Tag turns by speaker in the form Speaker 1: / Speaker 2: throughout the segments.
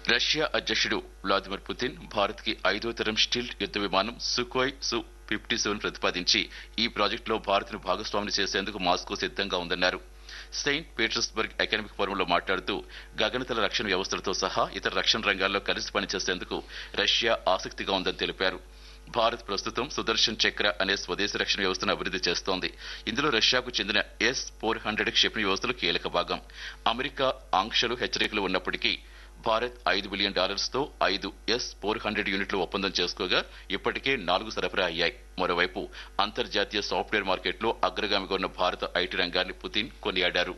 Speaker 1: Russia అధ్యక్షుడు Vladimir Putin Bharat కి ఐదో తరం స్టీల్ యుద్ధ విమానం సుకోయ్ సు ఫిఫ్టీ సెవెన్ ప్రతిపాదించి ఈ ప్రాజెక్టులో భారత్ను భాగస్వామిని చేసేందుకు మాస్కో సిద్ధంగా ఉందన్నారు సెయింట్ పీటర్స్బర్గ్ ఎకనామిక్ ఫోరంలో మాట్లాడుతూ గగనతల రక్షణ వ్యవస్థలతో సహా ఇతర రక్షణ రంగాల్లో కలిసి పనిచేసేందుకు రష్యా ఆసక్తిగా ఉందని తెలిపారు భారత్ ప్రస్తుతం సుదర్శన్ చక్ర అనే స్వదేశీ రక్షణ వ్యవస్థను అభివృద్ధి చేస్తోంది ఇందులో రష్యాకు చెందిన ఎస్ ఫోర్ హండ్రెడ్ క్షిపణి వ్యవస్థలు కీలక భాగం అమెరికా ఆంక్షలు హెచ్చరికలు ఉన్నప్పటికీ భారత్ ఐదు బిలియన్ డాలర్స్ తో ఐదు ఎస్ ఫోర్ హండ్రెడ్ యూనిట్లు ఒప్పందం చేసుకోగా ఇప్పటికే నాలుగు సరఫరా అయ్యాయి మరోవైపు అంతర్జాతీయ సాఫ్ట్వేర్ మార్కెట్లో అగ్రగామిగా ఉన్న భారత ఐటీ రంగాన్ని పుతిన్ కొనియాడారు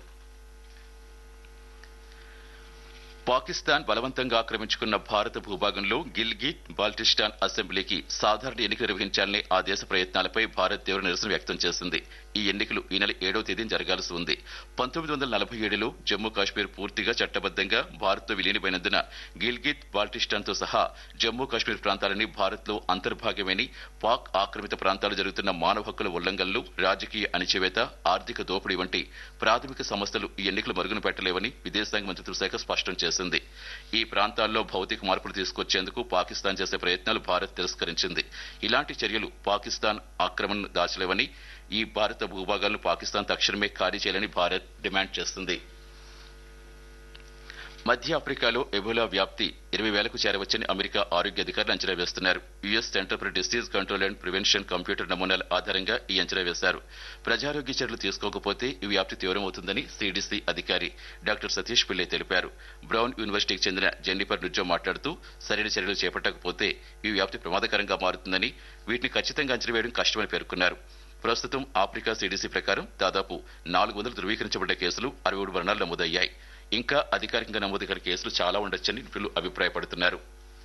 Speaker 1: పాకిస్తాన్ బలవంతంగా ఆక్రమించుకున్న భారత భూభాగంలో గిల్గిట్ బాల్టిస్టాన్ అసెంబ్లీకి సాధారణ ఎన్నికలు నిర్వహించాలనే ఆ దేశ ప్రయత్నాలపై భారత్ తీవ్ర నిరసన వ్యక్తం చేసింది ఈ ఎన్నికలు ఈ నెల ఏడో తేదీన జరగాల్సి ఉంది పంతొమ్మిది వందల నలభై ఏడులో జమ్మూ కాశ్మీర్ పూర్తిగా చట్టబద్దంగా భారత్తో విలీనమైనందున గిల్గిట్ బాల్టిస్టాన్ తో సహా జమ్మూ కాశ్మీర్ ప్రాంతాలని భారత్లో అంతర్భాగమని పాక్ ఆక్రమిత ప్రాంతాలు జరుగుతున్న మానవ హక్కుల ఉల్లంఘనలు రాజకీయ అణిచివేత ఆర్థిక దోపిడీ వంటి ప్రాథమిక సమస్యలు ఈ ఎన్నికలు మరుగున పెట్టలేవని విదేశాంగ మంత్రిత్వ శాఖ స్పష్టం చేసింది ఈ ప్రాంతాల్లో భౌతిక మార్పులు తీసుకొచ్చేందుకు పాకిస్తాన్ చేసే ప్రయత్నాలు భారత్ తిరస్కరించింది ఇలాంటి చర్యలు పాకిస్తాన్ ఆక్రమణను దాచలేవని ఈ భారత భూభాగాలను పాకిస్తాన్ తక్షణమే ఖాళీ చేయాలని భారత్ డిమాండ్ చేస్తుంది మధ్య ఆఫ్రికాలో ఎబోలా వ్యాప్తి ఇరవై వేలకు చేరవచ్చని అమెరికా ఆరోగ్య అధికారులు అంచనా వేస్తున్నారు US Center for Disease Control and Prevention computer నమూనాల ఆధారంగా ఈ అంచనా వేశారు ప్రజారోగ్య చర్యలు తీసుకోకపోతే ఈ వ్యాప్తి తీవ్రమవుతుందని సిడిసి అధికారి డాక్టర్ సతీష్ పిల్లై తెలిపారు బ్రౌన్ యూనివర్సిటీకి చెందిన జెన్నిఫర్ నుజ్జో మాట్లాడుతూ సరైన చర్యలు చేపట్టకపోతే ఈ వ్యాప్తి ప్రమాదకరంగా మారుతుందని వీటిని ఖచ్చితంగా అంచనా వేయడం కష్టమని పేర్కొన్నారు ప్రస్తుతం ఆఫ్రికా సిడిసి ప్రకారం దాదాపు నాలుగు వందలు ధృవీకరించబడ్డ కేసులు అరవై ఏడు మరణాలు నమోదయ్యాయి ఇంకా అధికారికంగా నమోదు కాని కేసులు చాలా ఉండొచ్చని నిపుణులు అభిప్రాయపడుతున్నారు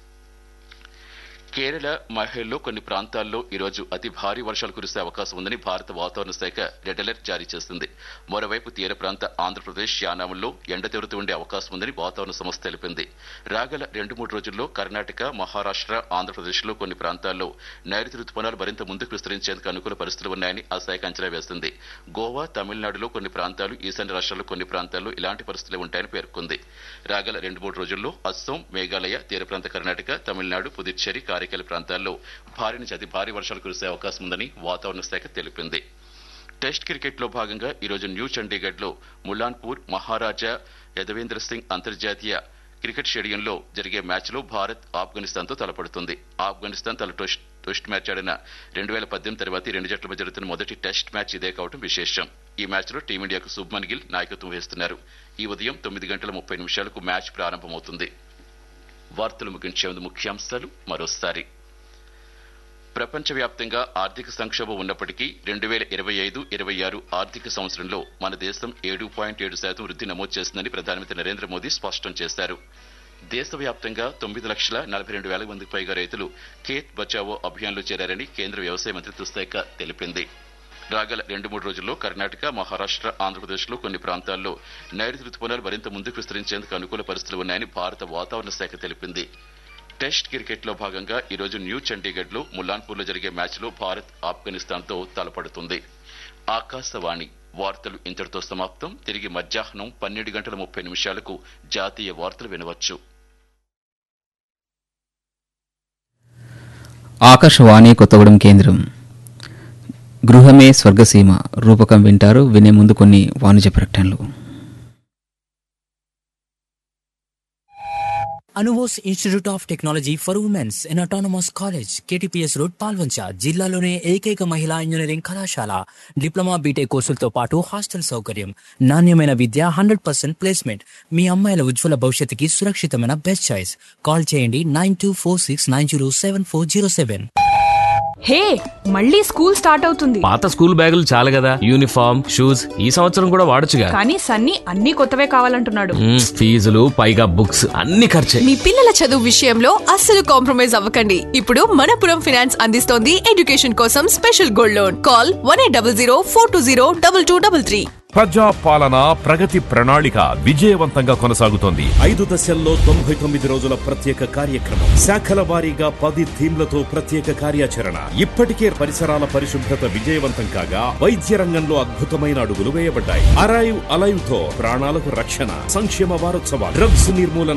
Speaker 1: కేరళ మహిళల్లో కొన్ని ప్రాంతాల్లో ఈరోజు అతి భారీ వర్షాలు కురిసే అవకాశం ఉందని భారత వాతావరణ శాఖ రెడ్ అలర్ట్ జారీ చేసింది మరోవైపు తీర ప్రాంత ఆంధ్రప్రదేశ్ యానాముల్లో ఎండ తీరుతూ ఉండే అవకాశం ఉందని వాతావరణ సంస్థ తెలిపింది రాగల రెండు మూడు రోజుల్లో కర్ణాటక మహారాష్ట్ర ఆంధ్రప్రదేశ్లో కొన్ని ప్రాంతాల్లో నైరుతి రుతుపవనాలు మరింత ముందుకు విస్తరించేందుకు అనుకూల పరిస్థితులు ఉన్నాయని ఆ శాఖ అంచనా వేసింది గోవా తమిళనాడులో కొన్ని ప్రాంతాలు ఈశాన్య రాష్ట్రాల్లో కొన్ని ప్రాంతాల్లో ఇలాంటి పరిస్థితులే ఉంటాయని పేర్కొంది రాగల రెండు మూడు రోజుల్లో అస్సోం మేఘాలయ తీర ప్రాంత కర్ణాటక తమిళనాడు పుదుచ్చేరి కారైకల్ ప్రాంతాల్లో భారీ నుంచి అతి భారీ వర్షాలు కురిసే అవకాశం ఉందని వాతావరణ శాఖ తెలిపింది టెస్ట్ క్రికెట్ లో భాగంగా ఈరోజు న్యూ చండీగఢ్ లో ములాన్పూర్ మహారాజా యదవేంద్ర సింగ్ అంతర్జాతీయ క్రికెట్ స్టేడియంలో జరిగే మ్యాచ్ లో భారత్ ఆఫ్ఘనిస్తాన్ తో తలపడుతుంది ఆఫ్ఘనిస్తాన్ తన టెస్ట్ టెస్ట్ మ్యాచ్ ఆడిన రెండు వేల పద్దెనిమిది తర్వాత ఈ రెండు జట్ల మధ్య జరుగుతున్న మొదటి టెస్ట్ మ్యాచ్ ఇదే కావడం విశేషం ఈ మ్యాచ్ లో టీమిండియాకు శుభ్మన్ గిల్ నాయకత్వం వహిస్తున్నారు ఈ ఉదయం తొమ్మిది గంటల ముప్పై నిమిషాలకు మ్యాచ్ ప్రారంభమవుతుంది వార్తలు ముగించే ముందు ముఖ్యాంశాలు మరోసారి ప్రపంచవ్యాప్తంగా ఆర్థిక సంక్షోభం ఉన్నప్పటికీ రెండు వేల ఇరవై ఐదు ఇరవై ఆరు ఆర్థిక సంవత్సరంలో మన దేశం ఏడు పాయింట్ ఏడు శాతం వృద్ధి నమోదు చేసిందని ప్రధానమంత్రి నరేంద్ర మోదీ స్పష్టం చేశారు దేశవ్యాప్తంగా తొమ్మిది లక్షల నలభై రెండు వేల మందికి పైగా రైతులు ఖేత్ బచావో అభియాన్లో చేరారని కేంద్ర వ్యవసాయ మంత్రిత్వ శాఖ తెలిపింది రాగల రెండు మూడు రోజుల్లో కర్ణాటక మహారాష్ట్ర ఆంధ్రప్రదేశ్లో కొన్ని ప్రాంతాల్లో నైరుతి రుతుపవనాలు మరింత ముందుకు విస్తరించేందుకు అనుకూల పరిస్థితులు ఉన్నాయని భారత వాతావరణ శాఖ తెలిపింది టెస్ట్ క్రికెట్ లో భాగంగా ఈరోజు న్యూ చండీగఢ్ లో ముల్లాన్పూర్ లో జరిగే మ్యాచ్ లో భారత్ ఆఫ్ఘనిస్తాన్ తో తలపడుతుంది ఆకాశవాణి వార్తలు ఇంతటితో సమాప్తం తిరిగి మధ్యాహ్నం పన్నెండు గంటల ముప్పై నిమిషాలకు జాతీయ వార్తలు వినవచ్చు
Speaker 2: ఆకాశవాణి కొత్తగూడెం కేంద్రం గృహమే స్వర్గసీమ రూపకం వింటారు వినే ముందు కొన్ని వాణిజ్య ప్రకటనలు
Speaker 3: అనువోస్ institute of technology for womens in autonomous college KTPS road Palvancha జిల్లాలోనే ఏకైక మహిళా ఇంజనీరింగ్ కళాశాల డిప్లొమా బీటెక్ కోర్సులతో పాటు హాస్టల్ సౌకర్యం నాణ్యమైన విద్య హండ్రెడ్ పర్సెంట్ ప్లేస్మెంట్ మీ అమ్మాయిల ఉజ్వల భవిష్యత్తుకి సురక్షితమైన బెస్ట్ చాయిస్ కాల్ చేయండి nine two four six nine zero seven four zero seven
Speaker 4: hey మళ్ళీ స్కూల్ స్టార్ట్ అవుతుంది
Speaker 5: పాత స్కూల్ బ్యాగులు చాలు కదా యూనిఫామ్ షూస్ ఈ సంవత్సరం కూడా వాడొచ్చుగా
Speaker 4: కానీ సన్నీ అన్ని కొత్తవే కావాలంటున్నాడు
Speaker 5: మ్మ్, ఫీజులు పైగా బుక్స్ అన్ని ఖర్చే
Speaker 6: మీ పిల్లల చదువు విషయంలో అస్సలు కాంప్రమైజ్ అవ్వకండి ఇప్పుడు మనపురం ఫినాన్స్ అందిస్తోంది ఎడ్యుకేషన్ కోసం special gold loan call one eight double zero four two zero double two double three
Speaker 7: ప్రజా పాలన ప్రగతి ప్రణాళిక విజయవంతంగా కొనసాగుతోంది
Speaker 8: ఐదు దశల్లో తొంభై తొమ్మిది రోజుల ప్రత్యేక కార్యక్రమం శాఖల వారీగా పది థీమ్లతో ప్రత్యేక కార్యాచరణ ఇప్పటికే పరిసరాల పరిశుభ్రత విజయవంతం కాగా వైద్య రంగంలో అద్భుతమైన అడుగులు వేయబడ్డాయి అరైవ్ అలైవ్ తో ప్రాణాలకు రక్షణ సంక్షేమ వారోత్సవాలు డ్రగ్స్ నిర్మూలన